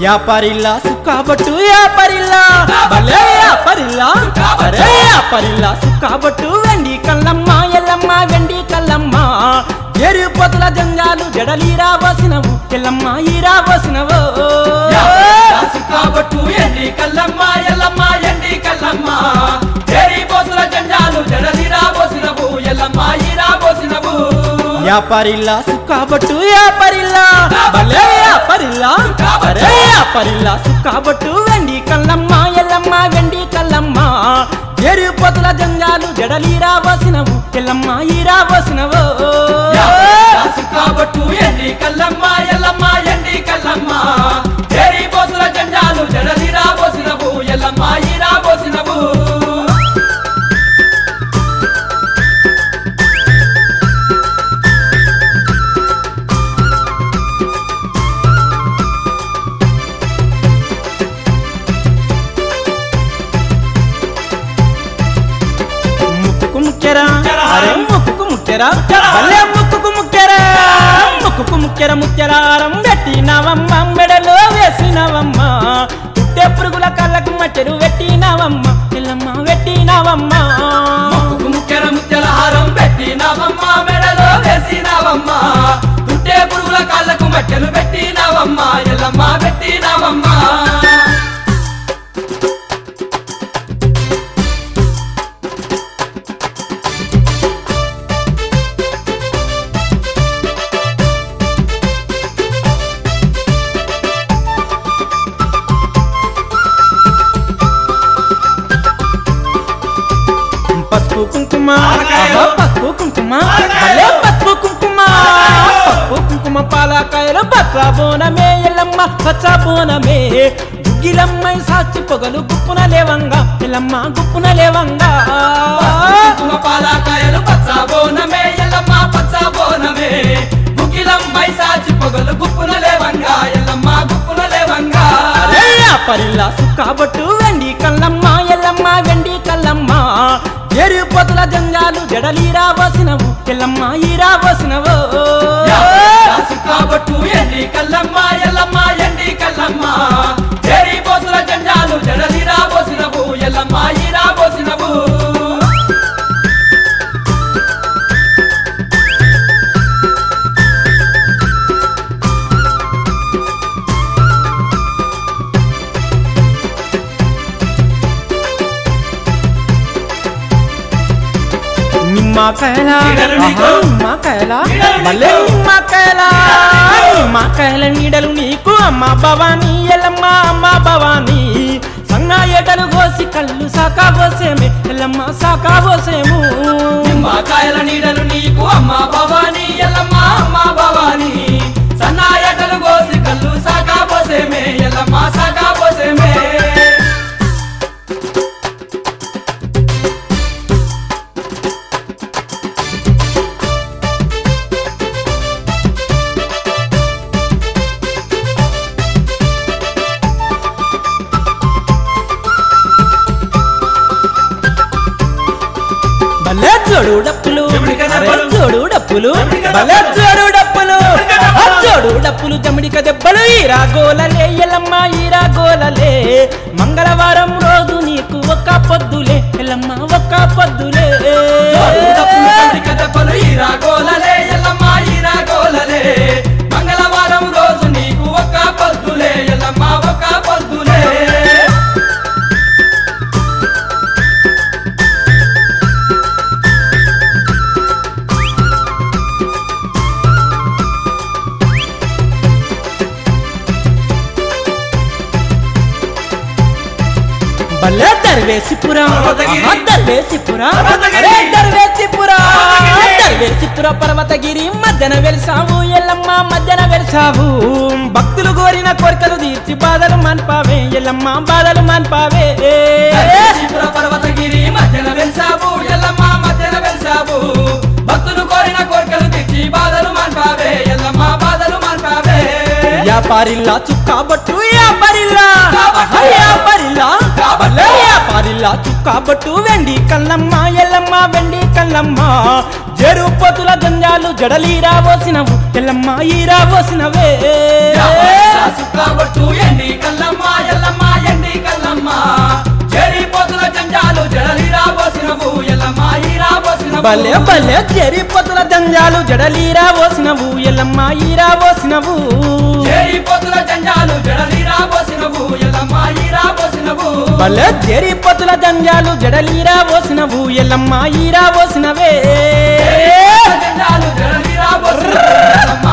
యాపరిల్లా సుక్కాబట్టు యాపరిల్లా భలే యాపరిల్లా అరే యాపరిల్లా సుక్కాబట్టు వెండి కల్లమ్మ ఎల్లమ్మ వెండి కల్లమ్మ ఎరుపతుల జంజాలు జడలీరా వసినవు ఎల్లమ్మ ఈరా వసినవు కాబట్టు ఎండి కల్లమ్మ ఎల్లమ్మ ఎండి కల్లమ్మ ఏరి పోసుల జంజాలు జడలిరా పోసినవు ఎల్లమ్మ ఈరా పోసినవు యాపరిల్లా సుక్కాబట్టు యాపరిల్లా భలే యాపరిల్లా అరే యాపరిల్లా సుక్కాబట్టు వెండి కల్లమ్మ ఎల్లమ్మ వెండి కల్లమ్మ ఎరుపతుల జంజాలు జడలీరా వసినవు ఎల్లమ్మ ఈరా వసినవు కాబట్టు ఎండి కల్లమ్మ ఎల్లమ్మ ఎండి కల్లమ్మ ఏరి పోసుల జంజాలు జడలిరా పోసినవు ఎల్లమ్మ ఈరా పోసినవు ముక్కుకు ముక్కెరా అరే ముక్కుకు ముక్కెరా ముక్కెరా. భలే ముక్కుకు ముక్కెరా ముక్కుకు ముక్కెర ముక్కెరారం పెట్టినవమ్మ మెడలో వేసినవమ్మ పుట్టే పురుగుల కళ్ళకు మట్టెరు పెట్టినవమ్మ పిల్లమ్మ పెట్టినవమ్మ ముక్కుకు ముక్కెర ముత్యాల హారం పెట్టినావమ్మ మెడలో వేసినావమ్మ తుట్టే పురుగుల కాళ్ళకు మట్టెలు పెట్టినావమ్మ ఎల్లమ్మ పెట్టినావమ్మ పసుపు కుంకుమ పాలకాయలు. ఆహా, పసుపు కుంకుమ పాలకాయలు. భలే పసుపు కుంకుమ పాలకాయలు. పసుపు కుంకుమ పాలకాయలు పచ్చ బోనమే ఎల్లమ్మ పచ్చ బోనమే గుగ్గిలమ్మై సాచి పొగలు గుప్పున లేవంగా ఎల్లమ్మ గుప్పున లేవంగా కుంకుమ పాలకాయలు పచ్చ బోనమే ఎల్లమ్మ పచ్చ బోనమే ముగిలం మైసాచి పొగలు గుప్పున లేవంగా ఎల్లమ్మ గుప్పున లేవంగా అరే పరిల్లా సుక్కాబట్టు వెండి కల్లమ్మ ఎల్లమ్మ వెండి కల్లమ్మ ఎరుపతుల జంజాలు జడలీరా వసినవు ఎల్లమ్మ ఈరా వసినవు యాసు కాబట్టు ఎండి కల్లమ్మ ఎల్లమ్మ ఎండి కల్లమ్మ ఏరి పోసుల జంజాలు జడలిరా పోసినవు ఎల్లమ్మ ఈరా పోసినవు నిమ్మకాయల నీడలు నీకు. ఆహా, నిమ్మకాయల నీడలు మళ్ళీ నీకు. నిమ్మకాయల నిమ్మకాయల నీడలు నీకు అమ్మ భవానీ ఎల్లమ్మ అమ్మ భవానీ సన్నా ఎటలు కోసి కళ్ళు సాకా పోసేమే ఎల్లమ్మ సాకా పోసేము నిమ్మకాయల నీడలు నీకు అమ్మ భవానీ ఎల్లమ్మ అమ్మ భవానీ సన్నాయటలు కోసి కళ్ళు సాగా పోసేమే ఎల్లమ్మ సాగా పోసేమే భలే జోడు డప్పులు జమిడిక అరే దెబ్బలు. జోడు డప్పులు జమిడిక భలే దెబ్బలు. జోడు డప్పులు జమిడిక దెబ్బలు. ఆ జోడు డప్పులు జమిడిక దెబ్బలు ఈరా గోలలే ఎల్లమ్మ ఈరా గోలలే మంగళవారం రోజు నీకు ఒక్క పొద్దులే ఎల్లమ్మ ఒక్క పొద్దులే డప్పులు చంద్రిక దెబ్బలు ఈ రాగోలలే ఎల్లమ్మ ఈ రాగోలలే మంగళవారం రోజు నీకు ఒక్క పొద్దులే ఎల్లమ్మ ఒక్క పొద్దులే భలే దర్వేసిపుర పర్వతగిరి. ఆహా, దర్వేసిపుర పర్వతగిరి. అరే దర్వేసిపుర పర్వతగిరి. దర్వేసిపుర పర్వతగిరి మధ్యన వెలిసావు ఎల్లమ్మ మధ్యన వెలిసావు భక్తులు కోరిన కోరికలు తీర్చి బాధలు మాన్పావే ఎల్లమ్మ బాధలు మాన్పావే త్రిపుర పర్వతగిరి మధ్యన వెలిసావు ఎల్లమ్మ మధ్యన వెలిసావు భక్తులు కోరిన కోరికలు తెచ్చి బాధలు మాన్పావే ఎల్లమ్మ బాధలు మాన్పావే యాపారిల్లా చుక్కాబట్టు యాపారిల్లా ఆహా, యాపారిల్లా భలే యాపారిల్లా చుక్కాబట్టు వెండి కల్లమ్మ ఎల్లమ్మ వెండి కల్లమ్మ జరుపతుల గంజాలు జడలీరా పోసినవు ఎల్లమ్మ ఈరా పోసినవే సుక్కాబొట్టు ఎండి కల్లమ్మ ఎల్లమ్మ ఎండి కల్లమ్మ జరి పోతుల జంజాలు జడలిరా పోసినవు ఎల్లమ్మ ఈరా పోసినవు భలే భలే చెరిపతుల జంజాలు జడలీరా పోసినవు ఎల్లమ్మ ఈరా పోసినవు జరి పోతుల జంజాలు జడలిరా పోసినవు ఎల్లమ్మ ఈరా పోసినవు భలే చెరిపతుల జంజాలు జడలీరా పోసినవు ఎల్లమ్మ ఈరా పోసినవే జంజాలు జడలిరా పోసినవు ఎల్లమ్మ